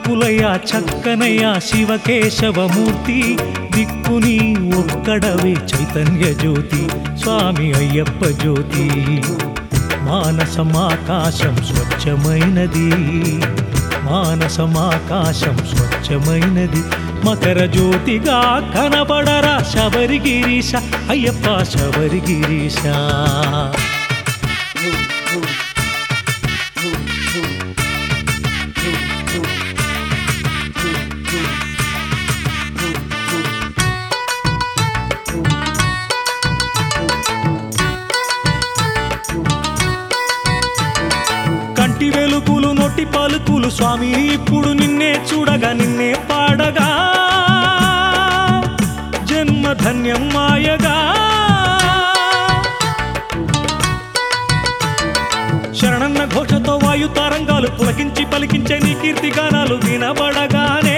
మొక్కులయ్యా చక్కనయ్యా శివకేశవమూర్తి దిక్కుని ఒక్కడవే చైతన్య జ్యోతి స్వామి అయ్యప్ప జ్యోతి మానసమాకాశం స్వచ్ఛమైనది మానసమాకాశం స్వచ్ఛమైనది మకర జ్యోతిగా కనబడరా శబరిగిరీశ అయ్యప్ప శబరిగిరీశ కంటి వెలుగులు నొట్టి పలుకులు స్వామి ఇప్పుడు నిన్నే చూడగా నిన్నే పాడగా జన్మ ధన్యం మాయగా శరణన్న ఘోషతో వాయు తరంగాలు పులకించి పలికించే నీ కీర్తి గానాలు వినబడగానే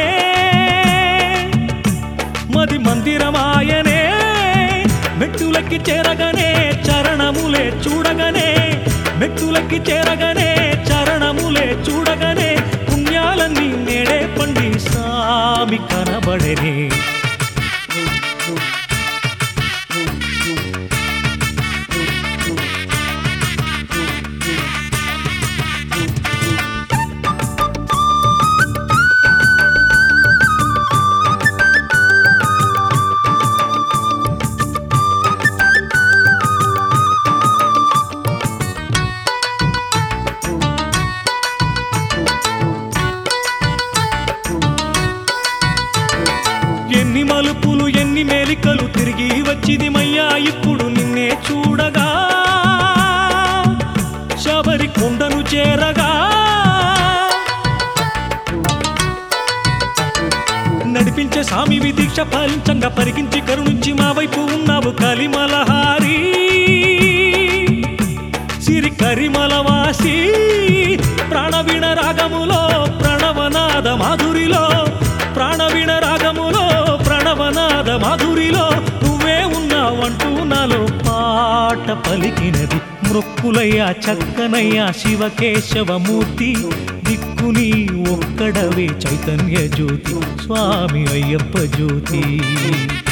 మది మందిరమాయనే మెట్టులకి చేరగనే చరణములే చూడగనే మెట్టులకి చేరగనే చరణములే చూడగనే పుణ్యాలన్నీ నేడే పండి సామి కనబడనే ఎన్ని మలుపులు ఎన్ని మేలికలు తిరిగి వచ్చిది మయ్యా ఇప్పుడు నిన్నే చూడగా శబరి కొండను చేరగా నడిపించే స్వామివి దీక్ష ఫలించంగా పరిగించి కరుణించి మా వైపు ఉన్నావు కలిమలహారి సిరి కరిమలవాసి ప్రాణవీణ రాగములో ప్రణవనాద మాధురిలో ప్రాణవీణ రాగములో ప్రణవనాద మాధురిలో నువ్వే ఉన్నావంటూ నాలో పాట పలికినది మృక్కులయ్యా చక్కనయ్యా శివకేశవమూర్తి దిక్కుని ఒక్కడవే చైతన్య జ్యోతి స్వామి అయ్యప్ప జ్యోతి